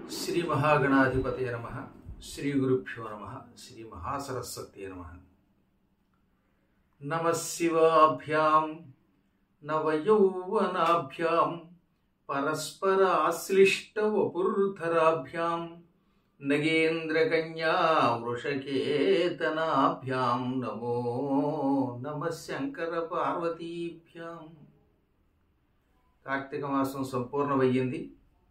శ్రీ మహాగణాధిపతయ నమ శ్రీ గురుభ్యో నమ శ్రీ మహాసరస్వతే నమ నమ శివాభ్యాం నవయౌవనాభ్యాం పరస్పరాశ్లిష్ట వపుర్ధరాభ్యాం నగేంద్రకన్యా వృషకేతనాభ్యాం నమో నమ శంకర పార్వతీభ్యాం కార్తీక మాసం సంపూర్ణమయ్యింది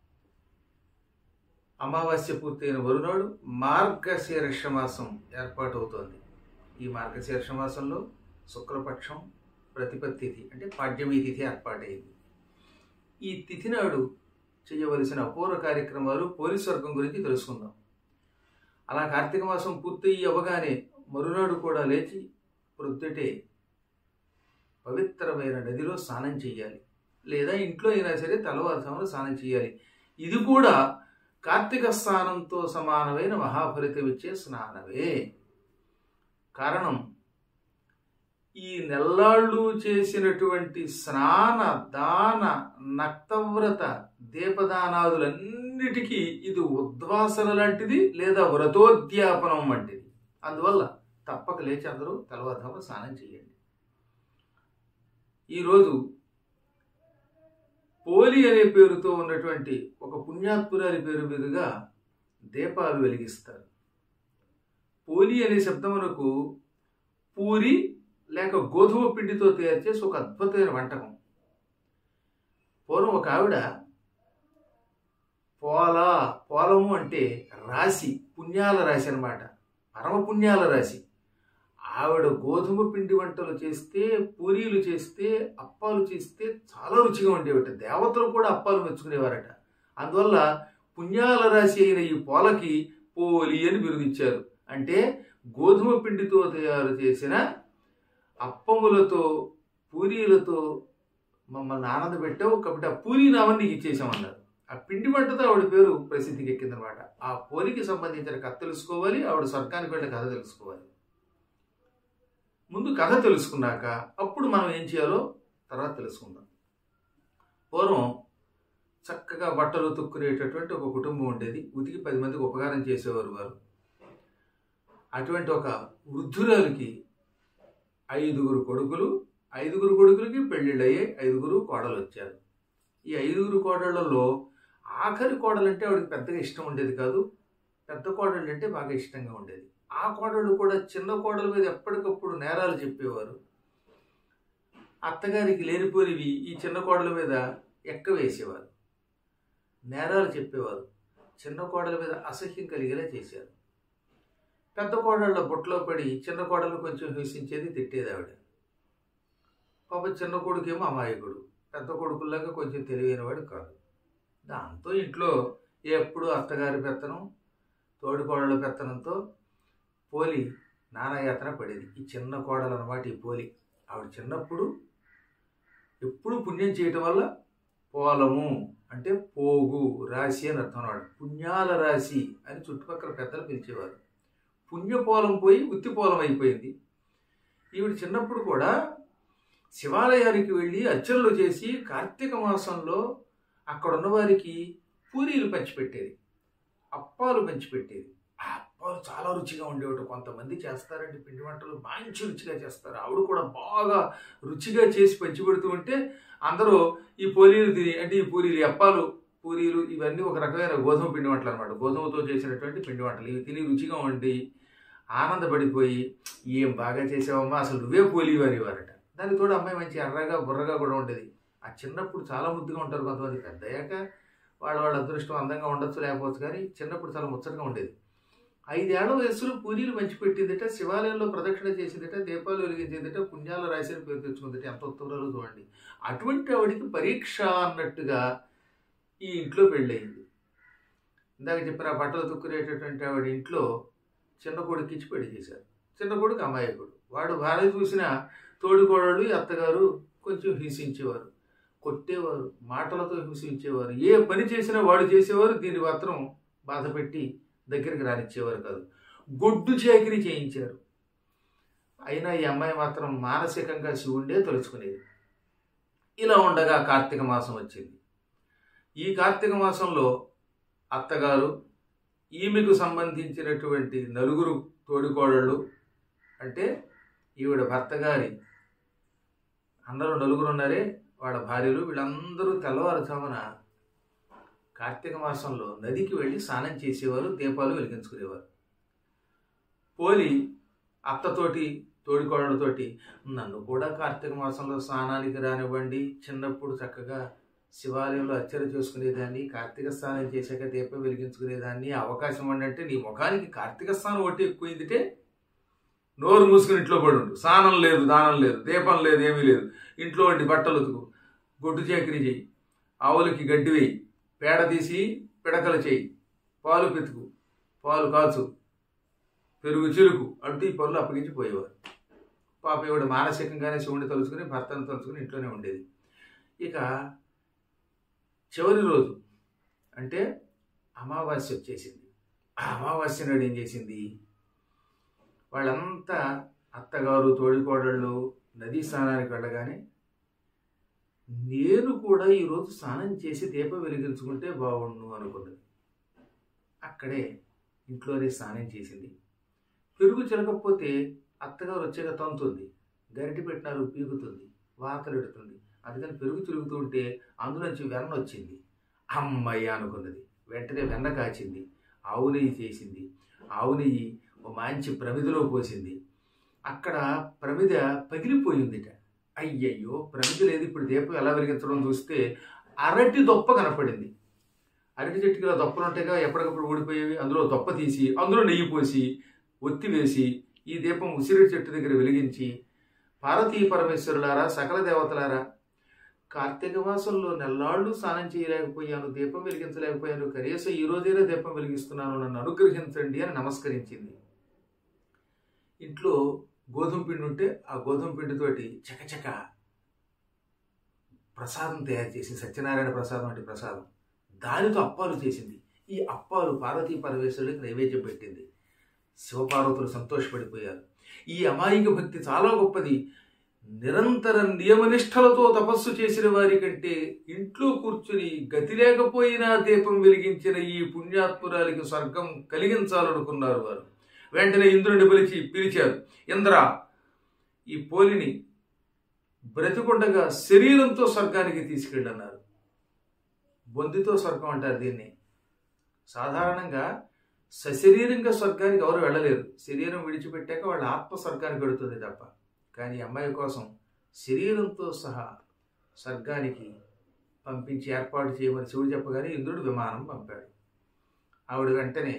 అమావాస్య పూర్తయిన మరునాడు మార్గశీర్ష మాసం ఏర్పాటవుతోంది ఈ మార్గశీర్ష మాసంలో శుక్లపక్షం ప్రతిపత్తి తిథి అంటే పాడ్యమి తిథి ఏర్పాటైంది ఈ తిథి నాడు చేయవలసిన అపూర్వ కార్యక్రమాలు పోలీస్ వర్గం గురించి తెలుసుకుందాం అలా కార్తీక మాసం పూర్తయి అవ్వగానే మరునాడు కూడా లేచి ప్రొద్దుటే పవిత్రమైన నదిలో స్నానం చేయాలి లేదా ఇంట్లో అయినా సరే తెల్లవారుజామున స్నానం చేయాలి ఇది కూడా కార్తీక స్నానంతో సమానమైన మహాఫలితం ఇచ్చే స్నానమే కారణం ఈ నెల్లాళ్ళు చేసినటువంటి స్నాన దాన నక్తవ్రత దీపదానాదులన్నిటికీ ఇది ఉద్వాసన లాంటిది లేదా వ్రతోద్యాపనం వంటిది అందువల్ల తప్పక లేచి అందరూ తెల్లవారుజామున స్నానం చేయండి ఈరోజు పోలి అనే పేరుతో ఉన్నటువంటి ఒక పుణ్యాత్పురాలి పేరు మీదుగా దీపాలు వెలిగిస్తారు పోలి అనే శబ్దమునకు పూరి లేక గోధుమ పిండితో తయారు చేసి ఒక అద్భుతమైన వంటకం పూర్వం ఒక ఆవిడ పోల పోలము అంటే రాశి పుణ్యాల రాశి అనమాట పరమ పుణ్యాల రాశి ఆవిడ గోధుమ పిండి వంటలు చేస్తే పూరీలు చేస్తే అప్పాలు చేస్తే చాలా రుచిగా ఉండేవట దేవతలు కూడా అప్పాలు మెచ్చుకునేవారట అందువల్ల పుణ్యాల రాశి అయిన ఈ పోలకి పోలి అని బిరుదిచ్చారు అంటే గోధుమ పిండితో తయారు చేసిన అప్పములతో పూరీలతో మమ్మల్ని ఆనంద పెట్టావు కాబట్టి ఆ పూరీ నామని నీకు ఇచ్చేసామన్నారు ఆ పిండి వంటతో ఆవిడ పేరు ప్రసిద్ధికి ఎక్కిందనమాట ఆ పోలికి సంబంధించిన కథ తెలుసుకోవాలి ఆవిడ స్వర్గానికి వెళ్ళిన కథ తెలుసుకోవాలి ముందు కథ తెలుసుకున్నాక అప్పుడు మనం ఏం చేయాలో తర్వాత తెలుసుకుందాం పూర్వం చక్కగా బట్టలు తుక్కునేటటువంటి ఒక కుటుంబం ఉండేది ఉతికి పది మందికి ఉపకారం చేసేవారు వారు అటువంటి ఒక వృద్ధురాలకి ఐదుగురు కొడుకులు ఐదుగురు కొడుకులకి పెళ్ళిళ్ళు అయ్యాయి ఐదుగురు కోడలు వచ్చారు ఈ ఐదుగురు కోడళ్లలో ఆఖరి కోడలంటే ఆవిడకి పెద్దగా ఇష్టం ఉండేది కాదు పెద్ద కోడళ్ళు అంటే బాగా ఇష్టంగా ఉండేది ఆ కోడళ్ళు కూడా చిన్న కోడల మీద ఎప్పటికప్పుడు నేరాలు చెప్పేవారు అత్తగారికి లేనిపోనివి ఈ చిన్న కోడల మీద ఎక్క వేసేవారు నేరాలు చెప్పేవారు చిన్న కోడల మీద అసహ్యం కలిగేలా చేశారు పెద్ద కోడళ్ళ బుట్టలో పడి చిన్న కోడలు కొంచెం హింసించేది తిట్టేది ఆవిడ పాప చిన్న కొడుకేమో అమాయకుడు పెద్ద కొడుకుల్లాగా కొంచెం తెలివైనవాడు కాదు దాంతో ఇంట్లో ఎప్పుడు అత్తగారి పెత్తనం తోడికోడళ్ళ పెత్తనంతో పోలి నానాయాతన పడేది ఈ చిన్న కోడలు అనమాట ఈ పోలి ఆవిడ చిన్నప్పుడు ఎప్పుడు పుణ్యం చేయటం వల్ల పోలము అంటే పోగు రాశి అని అర్థం అన్నమాట పుణ్యాల రాశి అని చుట్టుపక్కల పెద్దలు పిలిచేవారు పుణ్యపోలం పోయి ఉత్తిపోలం అయిపోయింది ఈవిడ చిన్నప్పుడు కూడా శివాలయానికి వెళ్ళి అర్చనలు చేసి కార్తీక మాసంలో అక్కడ ఉన్న వారికి పూరీలు పంచిపెట్టేది అప్పాలు పంచిపెట్టేది ఆ అప్పాలు చాలా రుచిగా ఉండేవాడు కొంతమంది చేస్తారండి పిండి వంటలు మంచి రుచిగా చేస్తారు ఆవిడ కూడా బాగా రుచిగా చేసి పంచిపెడుతూ ఉంటే అందరూ ఈ పూరీలు తిని అంటే ఈ పూరీలు అప్పాలు పూరీలు ఇవన్నీ ఒక రకమైన గోధుమ పిండి వంటలు అనమాట గోధుమతో చేసినటువంటి పిండి వంటలు ఇవి తిని రుచిగా ఉండి ఆనందపడిపోయి ఏం బాగా చేసావమ్మా అసలు నువ్వే పోలీవారి వారట దానికి తోడు అమ్మాయి మంచి ఎర్రగా బుర్రగా కూడా ఉండేది ఆ చిన్నప్పుడు చాలా ముద్దుగా ఉంటారు కొంతమంది పెద్దయ్యాక వాళ్ళ వాళ్ళ అదృష్టం అందంగా ఉండొచ్చు లేకపోవచ్చు కానీ చిన్నప్పుడు చాలా ముచ్చటగా ఉండేది ఐదేళ్ల వయసులో పూరీలు పంచిపెట్టిందట శివాలయంలో ప్రదక్షిణ చేసిందట దీపాలు వెలిగించిందట పుణ్యాల రాశిని పేరు తెచ్చుకుందట ఎంత ఉత్తరాలు చూడండి అటువంటి ఆవిడికి పరీక్ష అన్నట్టుగా ఈ ఇంట్లో పెళ్ళయింది ఇందాక చెప్పిన బట్టలు తుక్కునేటటువంటి ఆవిడ ఇంట్లో చిన్న కొడుకు ఇచ్చి పెళ్లి చేశారు చిన్న కొడుకు అమాయకుడు వాడు భార్య చూసిన తోడుకోడళ్ళు అత్తగారు కొంచెం హింసించేవారు కొట్టేవారు మాటలతో హింసించేవారు ఏ పని చేసినా వాడు చేసేవారు దీన్ని మాత్రం బాధ పెట్టి దగ్గరికి రానిచ్చేవారు కాదు గొడ్డు చాకిరి చేయించారు అయినా ఈ అమ్మాయి మాత్రం మానసికంగా శివుండే తలుచుకునేది ఇలా ఉండగా కార్తీక మాసం వచ్చింది ఈ కార్తీక మాసంలో అత్తగారు ఈమెకు సంబంధించినటువంటి నలుగురు తోడికోడళ్ళు అంటే ఈవిడ భర్త గారి అందరూ నలుగురు ఉన్నారే వాళ్ళ భార్యలు వీళ్ళందరూ తెల్లవారుజామున కార్తీక మాసంలో నదికి వెళ్ళి స్నానం చేసేవారు దీపాలు వెలిగించుకునేవారు పోలి అత్తతోటి తోడికోడలతోటి నన్ను కూడా కార్తీక మాసంలో స్నానానికి రానివ్వండి చిన్నప్పుడు చక్కగా శివాలయంలో అర్చన చేసుకునేదాన్ని కార్తీక స్నానం చేశాక దీపం వెలిగించుకునేదాన్ని అవకాశం అంటే నీ ముఖానికి కార్తీక స్నానం ఒకటి ఎక్కువైందిటే నోరు మూసుకుని ఇంట్లో పడి ఉండు స్నానం లేదు దానం లేదు దీపం లేదు ఏమీ లేదు ఇంట్లో వంటి బట్టలు ఉతుకు గొడ్డు చాకరీ చెయ్యి ఆవులకి గడ్డి వేయి పేడ తీసి పిడకలు చేయి పాలు పితుకు పాలు కాచు పెరుగు చిరుకు అంటూ ఈ పనులు అప్పగించి పోయేవారు పాప ఇవిడ మానసికంగానే శివుడిని తలుచుకుని భర్తను తలుచుకుని ఇంట్లోనే ఉండేది ఇక చివరి రోజు అంటే అమావాస్య వచ్చేసింది ఆ అమావాస్య నాడు ఏం చేసింది వాళ్ళంతా అత్తగారు తోడికోడళ్ళు నదీ స్నానానికి వెళ్ళగానే నేను కూడా ఈరోజు స్నానం చేసి దీపం వెలిగించుకుంటే బాగుండు అనుకున్నది అక్కడే ఇంట్లోనే స్నానం చేసింది పెరుగు చిలకపోతే అత్తగారు వచ్చాక తంతుంది గరిటి పెట్టినారు పీకుతుంది వాతలు పెడుతుంది అందుకని పెరుగు తిరుగుతూ ఉంటే అందులోంచి వెన్న వచ్చింది అమ్మయ్య అనుకున్నది వెంటనే వెన్న కాచింది ఆవు నెయ్యి చేసింది ఆవు నెయ్యి ఓ మంచి ప్రమిదలో పోసింది అక్కడ ప్రమిద పగిలిపోయిందిట అయ్యయ్యో ప్రమిద లేదు ఇప్పుడు దీపం ఎలా వెలిగించడం చూస్తే అరటి దొప్ప కనపడింది అరటి చెట్టుకి ఇలా దొప్పలు ఉంటాయిగా ఎప్పటికప్పుడు ఊడిపోయేవి అందులో దొప్ప తీసి అందులో నెయ్యి పోసి ఒత్తి వేసి ఈ దీపం ఉసిరి చెట్టు దగ్గర వెలిగించి పార్వతీ పరమేశ్వరులారా సకల దేవతలారా కార్తీక మాసంలో నెల్లాళ్ళు స్నానం చేయలేకపోయాను దీపం వెలిగించలేకపోయాను కనీసం ఈ రోజైనా దీపం వెలిగిస్తున్నాను నన్ను అనుగ్రహించండి అని నమస్కరించింది ఇంట్లో గోధుమ పిండి ఉంటే ఆ గోధుమ పిండితోటి చకచక ప్రసాదం తయారు చేసి సత్యనారాయణ ప్రసాదం అంటే ప్రసాదం దానితో అప్పాలు చేసింది ఈ అప్పాలు పార్వతీ పరమేశ్వరుడికి నైవేద్యం పెట్టింది శివపార్వతులు సంతోషపడిపోయారు ఈ అమాయక భక్తి చాలా గొప్పది నిరంతర నియమనిష్టలతో తపస్సు చేసిన వారి కంటే ఇంట్లో కూర్చుని గతి లేకపోయినా దీపం వెలిగించిన ఈ పుణ్యాత్మురాలికి స్వర్గం కలిగించాలనుకున్నారు వారు వెంటనే ఇంద్రుడిని పిలిచి పిలిచారు ఇంద్ర ఈ పోలిని బ్రతికుండగా శరీరంతో స్వర్గానికి తీసుకెళ్ళన్నారు బొందితో స్వర్గం అంటారు దీన్ని సాధారణంగా సశరీరంగా స్వర్గానికి ఎవరు వెళ్ళలేరు శరీరం విడిచిపెట్టాక వాళ్ళ ఆత్మ స్వర్గానికి వెళుతుంది తప్ప కానీ ఈ అమ్మాయి కోసం శరీరంతో సహా స్వర్గానికి పంపించి ఏర్పాటు చేయమని శివుడు చెప్పగానే ఇంద్రుడు విమానం పంపాడు ఆవిడ వెంటనే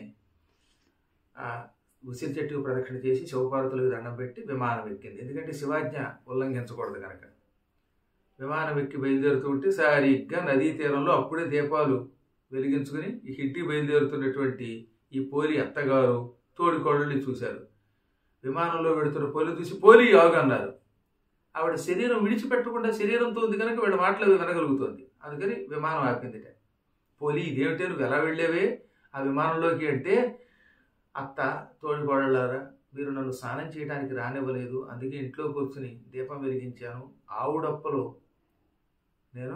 ఆ ఉసిరి చెట్టుకు ప్రదక్షిణ చేసి శివపార్వతులకు దండం పెట్టి విమానం ఎక్కింది ఎందుకంటే శివాజ్ఞ ఉల్లంఘించకూడదు కనుక విమానం ఎక్కి బయలుదేరుతూ ఉంటే సరిగ్గా నదీ తీరంలో అప్పుడే దీపాలు వెలిగించుకుని ఈ హిట్టి బయలుదేరుతున్నటువంటి ఈ పోలి అత్తగారు తోడికోడల్ని చూశారు విమానంలో వెడుతున్న పోలి చూసి పోలి యోగ అన్నారు ఆవిడ శరీరం విడిచిపెట్టకుండా శరీరంతో ఉంది కనుక వీళ్ళ మాటలు అవి వినగలుగుతుంది అందుకని విమానం ఆపిందిట పోలి ఇదేమిటే నువ్వు ఎలా వెళ్ళేవే ఆ విమానంలోకి అంటే అత్త తోడికోడళ్ళారా మీరు నన్ను స్నానం చేయడానికి రానివ్వలేదు అందుకే ఇంట్లో కూర్చుని దీపం వెలిగించాను ఆవుడప్పలో నేను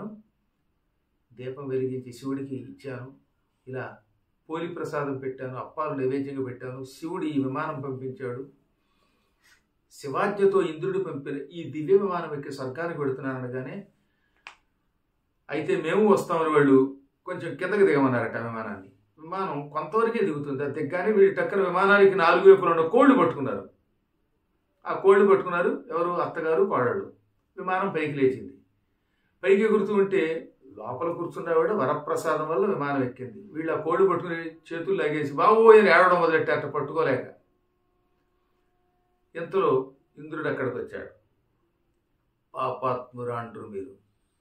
దీపం వెలిగించి శివుడికి ఇచ్చాను ఇలా పోలి ప్రసాదం పెట్టాను అప్పాలు నైవేద్యంగా పెట్టాను శివుడు ఈ విమానం పంపించాడు శివాజ్ఞతో ఇంద్రుడు పంపిన ఈ దివ్య విమానం ఎక్కి స్వర్గానికి పెడుతున్నాను అనగానే అయితే మేము వస్తామని వాళ్ళు కొంచెం కిందకి దిగమన్నారట విమానాన్ని విమానం కొంతవరకే దిగుతుంది అది దిగ్గానే వీడి టక్కన విమానానికి నాలుగు వైపులు ఉన్న కోళ్ళు పట్టుకున్నారు ఆ కోళ్ళు పట్టుకున్నారు ఎవరు అత్తగారు కోడళ్ళు విమానం పైకి లేచింది పైకి ఎగురుతూ ఉంటే లోపల కూర్చున్నవాడు వరప్రసాదం వల్ల విమానం ఎక్కింది వీళ్ళు ఆ కోడి పట్టుకుని చేతులు లాగేసి బాబు అని ఏడవడం మొదలెట్టారట పట్టుకోలేక ఇంతలో ఇంద్రుడు అక్కడికి వచ్చాడు పాపాత్మురా అంటారు మీరు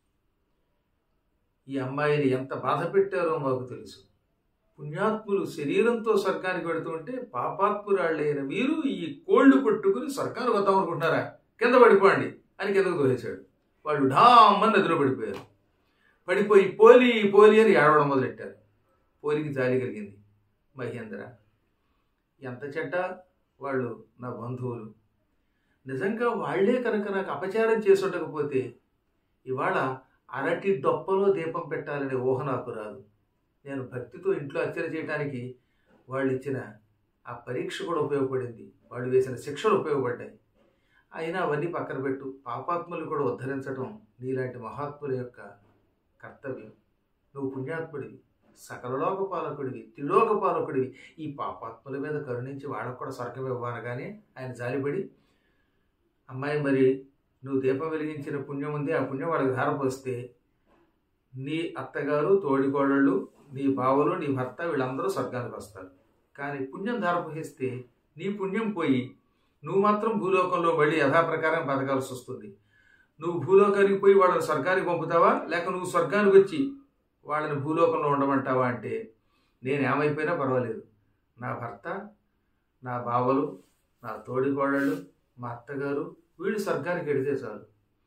ఈ అమ్మాయిని ఎంత బాధ పెట్టారో మాకు తెలుసు పుణ్యాత్ములు శరీరంతో స్వర్గానికి వెడుతూ ఉంటే పాపాత్మురాళ్ళైన మీరు ఈ కోళ్ళు పట్టుకుని స్వర్గానికి వద్దాం అనుకుంటున్నారా కింద పడిపోండి అని కిందకు తోసేశాడు వాళ్ళు ఢామ్మని నదిలో పడిపోయారు పడిపోయి పోలి పోలి అని ఏడవడం మొదలెట్టారు పోలికి జాలి కలిగింది మహేంద్ర ఎంత చెడ్డ వాళ్ళు నా బంధువులు నిజంగా వాళ్లే కనుక నాకు అపచారం చేసి ఉండకపోతే ఇవాళ అరటి డొప్పలో దీపం పెట్టాలనే ఊహ నాకు రాదు నేను భక్తితో ఇంట్లో అర్చన చేయడానికి వాళ్ళు ఇచ్చిన ఆ పరీక్ష కూడా ఉపయోగపడింది వాళ్ళు వేసిన శిక్షలు ఉపయోగపడ్డాయి అయినా అవన్నీ పక్కన పెట్టు పాపాత్ములు కూడా ఉద్ధరించడం నీలాంటి మహాత్ముల యొక్క కర్తవ్యం నువ్వు పుణ్యాత్ముడివి సకలలోక పాలకుడివి త్రిలోక పాలకుడివి ఈ పాపాత్ముల మీద కరుణించి వాళ్ళకు కూడా స్వర్గం ఇవ్వనగానే ఆయన జాలిపడి అమ్మాయి మరి నువ్వు దీపం వెలిగించిన పుణ్యం ఉంది ఆ పుణ్యం వాళ్ళకి ధారపోస్తే నీ అత్తగారు తోడికోడళ్ళు నీ బావలు నీ భర్త వీళ్ళందరూ స్వర్గానికి వస్తారు కానీ పుణ్యం ధారపోహిస్తే నీ పుణ్యం పోయి నువ్వు మాత్రం భూలోకంలో మళ్ళీ యథాప్రకారం బతకాల్సి వస్తుంది నువ్వు భూలోకానికి పోయి వాళ్ళని స్వర్గానికి పంపుతావా లేక నువ్వు స్వర్గానికి వచ్చి వాళ్ళని భూలోకంలో ఉండమంటావా అంటే నేను ఏమైపోయినా పర్వాలేదు నా భర్త నా బావలు నా తోడికోడళ్ళు మా అత్తగారు వీళ్ళు స్వర్గానికి వెడితే చాలు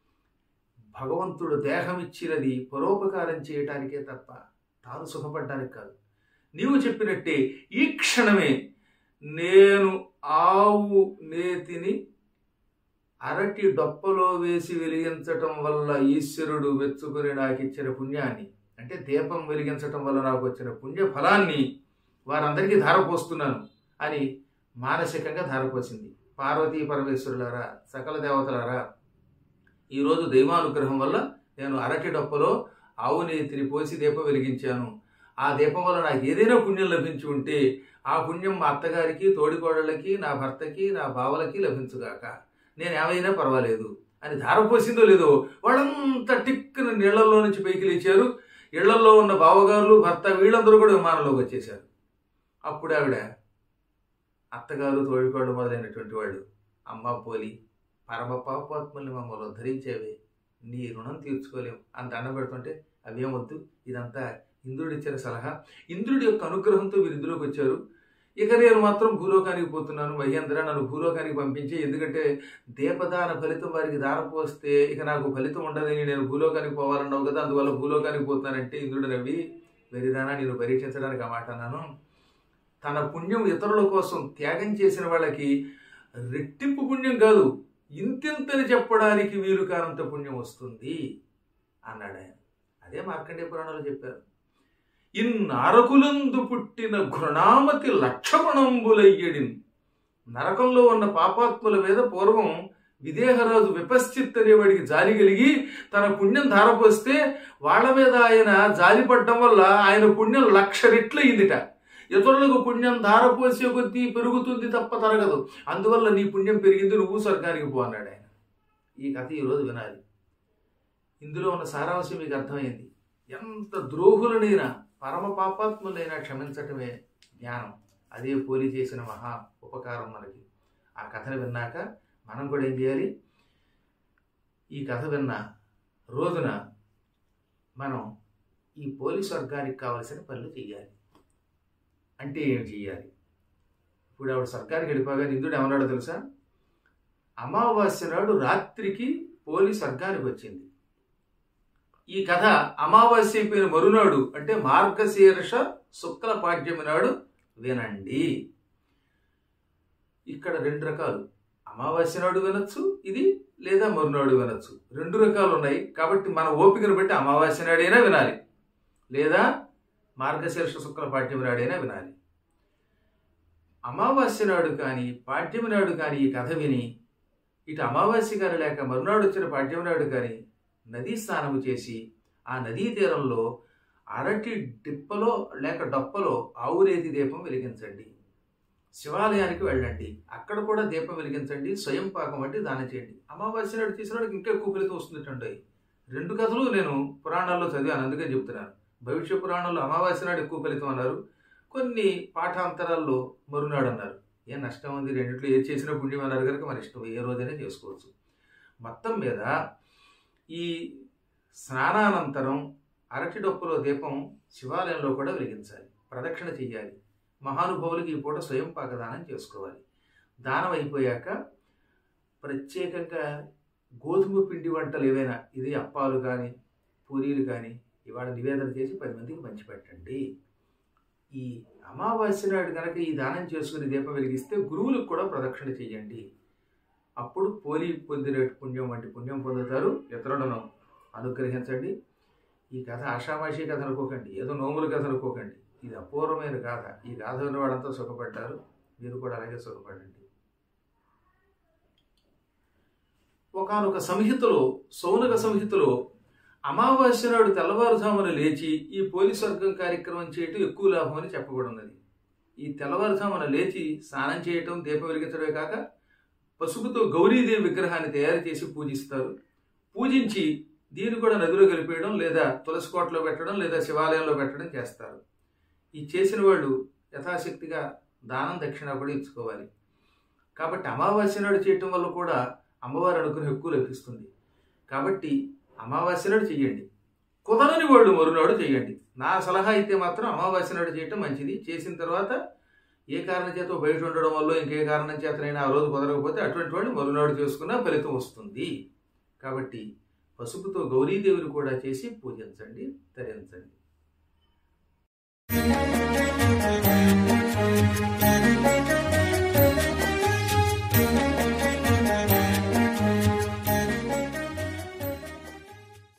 భగవంతుడు దేహం ఇచ్చినది పరోపకారం చేయటానికే తప్ప తాను సుఖపడ్డానికి కాదు నీవు చెప్పినట్టే ఈ క్షణమే నేను ఆవు నేతిని అరటి డొప్పలో వేసి వెలిగించటం వల్ల ఈశ్వరుడు వెచ్చుకొని నాకు ఇచ్చిన పుణ్యాన్ని అంటే దీపం వెలిగించటం వల్ల నాకు వచ్చిన పుణ్య ఫలాన్ని వారందరికీ ధారపోస్తున్నాను అని మానసికంగా ధారపోసింది పార్వతీ పరమేశ్వరులారా సకల దేవతలారా ఈరోజు దైవానుగ్రహం వల్ల నేను అరటి డొప్పలో ఆవు నేతిని పోసి దీపం వెలిగించాను ఆ దీపం వల్ల నాకు ఏదైనా పుణ్యం లభించి ఉంటే ఆ పుణ్యం మా అత్తగారికి తోడికోడళ్ళకి నా భర్తకి నా బావలకి లభించుగాక నేను ఏమైనా పర్వాలేదు అని ధారపోసిందో లేదో వాళ్ళంతా టిక్కున నీళ్లలో నుంచి పైకి లేచారు ఇళ్లలో ఉన్న బావగారులు భర్త వీళ్ళందరూ కూడా విమానంలోకి వచ్చేశారు అప్పుడు ఆవిడ అత్తగారు తోడికోళ్ళు మొదలైనటువంటి వాళ్ళు అమ్మ పోలి పరమ పాపాత్మల్ని మమ్మల్ని ఉద్ధరించేవే నీ రుణం తీర్చుకోలేం అని దండం పెడుతుంటే అవేం వద్దు ఇదంతా ఇంద్రుడు ఇచ్చిన సలహా ఇంద్రుడి యొక్క అనుగ్రహంతో వీరు ఇందులోకి వచ్చారు ఇక నేను మాత్రం భూలోకానికి పోతున్నాను మహేంద్ర నన్ను భూలోకానికి పంపించి ఎందుకంటే దీపదాన ఫలితం వారికి దానం పోస్తే ఇక నాకు ఫలితం ఉండదని నేను భూలోకానికి పోవాలన్నావు కదా అందువల్ల భూలోకానికి పోతున్నానంటే ఇంద్రుడు నవ్వి వెరిదానా నేను పరీక్షించడానికి ఆ మాట అన్నాను తన పుణ్యం ఇతరుల కోసం త్యాగం చేసిన వాళ్ళకి రెట్టింపు పుణ్యం కాదు ఇంతింతని చెప్పడానికి వీలు కానంత పుణ్యం వస్తుంది అన్నాడు ఆయన అదే మార్కండేయ పురాణంలో చెప్పారు ఇన్నారకులందు పుట్టిన ఘృణామతి లక్షగుణంబులయ్యడిన్ నరకంలో ఉన్న పాపాత్ముల మీద పూర్వం విదేహరాజు విపశ్చిత్ అనేవాడికి జాలి కలిగి తన పుణ్యం ధారపోస్తే వాళ్ళ మీద ఆయన జాలిపడడం వల్ల ఆయన పుణ్యం లక్ష రెట్లయిందిట ఇతరులకు పుణ్యం ధారపోసే కొద్దీ పెరుగుతుంది తప్ప తరగదు అందువల్ల నీ పుణ్యం పెరిగింది నువ్వు స్వర్గానికి పో అన్నాడు ఆయన ఈ కథ ఈరోజు వినాలి ఇందులో ఉన్న సారాంశం మీకు అర్థమైంది ఎంత ద్రోహులనైనా పరమ పాపాత్ములైనా క్షమించటమే జ్ఞానం అదే పోలి చేసిన మహా ఉపకారం మనకి ఆ కథను విన్నాక మనం కూడా ఏం చేయాలి ఈ కథ విన్న రోజున మనం ఈ పోలీస్ వర్గానికి కావలసిన పనులు చేయాలి అంటే ఏం చేయాలి ఇప్పుడు ఆవిడ సర్కారికి వెళ్ళిపోగా ఇందుడు ఏమన్నాడో తెలుసా అమావాస్య నాడు రాత్రికి పోలీస్ సర్కారికి వచ్చింది ఈ కథ అమావాస్య అయిపోయిన మరునాడు అంటే మార్గశీర్ష శుక్ల పాడ్యమి నాడు వినండి ఇక్కడ రెండు రకాలు అమావాస్య నాడు వినొచ్చు ఇది లేదా మరునాడు వినొచ్చు రెండు రకాలు ఉన్నాయి కాబట్టి మన ఓపికను బట్టి అమావాస్య నాడైనా వినాలి లేదా మార్గశీర్ష శుక్ల పాఠ్యమి నాడైనా వినాలి అమావాస్య నాడు కానీ పాఠ్యమి నాడు కానీ ఈ కథ విని ఇటు అమావాస్య కానీ లేక మరునాడు వచ్చిన పాఠ్యమి నాడు కానీ నదీ స్నానము చేసి ఆ నదీ తీరంలో అరటి డిప్పలో లేక డొప్పలో ఆవురేతి దీపం వెలిగించండి శివాలయానికి వెళ్ళండి అక్కడ కూడా దీపం వెలిగించండి స్వయం పాకం వంటి దానం చేయండి అమావాస్య నాడు చేసిన వాడికి ఇంకా ఎక్కువ ఫలితం వస్తుందండి రెండు కథలు నేను పురాణాల్లో చదివాను అందుకని చెప్తున్నాను భవిష్య పురాణంలో అమావాస్య నాడు ఎక్కువ ఫలితం అన్నారు కొన్ని పాఠాంతరాల్లో మరునాడు అన్నారు ఏం నష్టం ఉంది రెండిట్లో ఏది చేసిన పుణ్యం అన్నారు కనుక మన ఇష్టం ఏ రోజైనా చేసుకోవచ్చు మొత్తం మీద ఈ స్నానానంతరం అరటి డొప్పులో దీపం శివాలయంలో కూడా వెలిగించాలి ప్రదక్షిణ చెయ్యాలి మహానుభావులకి ఈ పూట స్వయం పాకదానం చేసుకోవాలి దానం అయిపోయాక ప్రత్యేకంగా గోధుమ పిండి వంటలు ఏవైనా ఇది అప్పాలు కానీ పూరీలు కానీ ఇవాళ నివేదన చేసి పది మందికి పంచిపెట్టండి ఈ అమావాస్య నాడు కనుక ఈ దానం చేసుకుని దీపం వెలిగిస్తే గురువులకు కూడా ప్రదక్షిణ చేయండి అప్పుడు పోలి పొందిన పుణ్యం వంటి పుణ్యం పొందుతారు ఇతరులను అనుగ్రహించండి ఈ కథ ఆషామాషి కథ అనుకోకండి ఏదో నోముల కథ అనుకోకండి ఇది అపూర్వమైన గాథ ఈ గాథ విన్న వాళ్ళంతా సుఖపడ్డారు మీరు కూడా అలాగే సుఖపడండి ఒకనొక సంహితలో సౌనక సంహితలో అమావాస్య నాడు తెల్లవారుజామున లేచి ఈ పోలీస్ వర్గం కార్యక్రమం చేయటం ఎక్కువ లాభం అని చెప్పబడి ఉన్నది ఈ తెల్లవారుజామున లేచి స్నానం చేయటం దీపం వెలిగించడమే కాక పసుపుతో గౌరీదేవి విగ్రహాన్ని తయారు చేసి పూజిస్తారు పూజించి దీన్ని కూడా నదిలో కలిపేయడం లేదా తులసి కోటలో పెట్టడం లేదా శివాలయంలో పెట్టడం చేస్తారు ఈ చేసిన వాళ్ళు యథాశక్తిగా దానం దక్షిణ కూడా ఇచ్చుకోవాలి కాబట్టి అమావాస్య నాడు చేయటం వల్ల కూడా అమ్మవారి అనుగ్రహం ఎక్కువ లభిస్తుంది కాబట్టి అమావాస్య నాడు చెయ్యండి కుదరని వాళ్ళు మరునాడు చేయండి నా సలహా అయితే మాత్రం అమావాస్య నాడు చేయటం మంచిది చేసిన తర్వాత ఏ కారణం చేత బయట ఉండడం వల్ల ఇంకే కారణం చేతనైనా ఆ రోజు కుదరకపోతే అటువంటి వాళ్ళు మరునాడు చేసుకున్న ఫలితం వస్తుంది కాబట్టి పసుపుతో గౌరీదేవిని కూడా చేసి పూజించండి తరించండి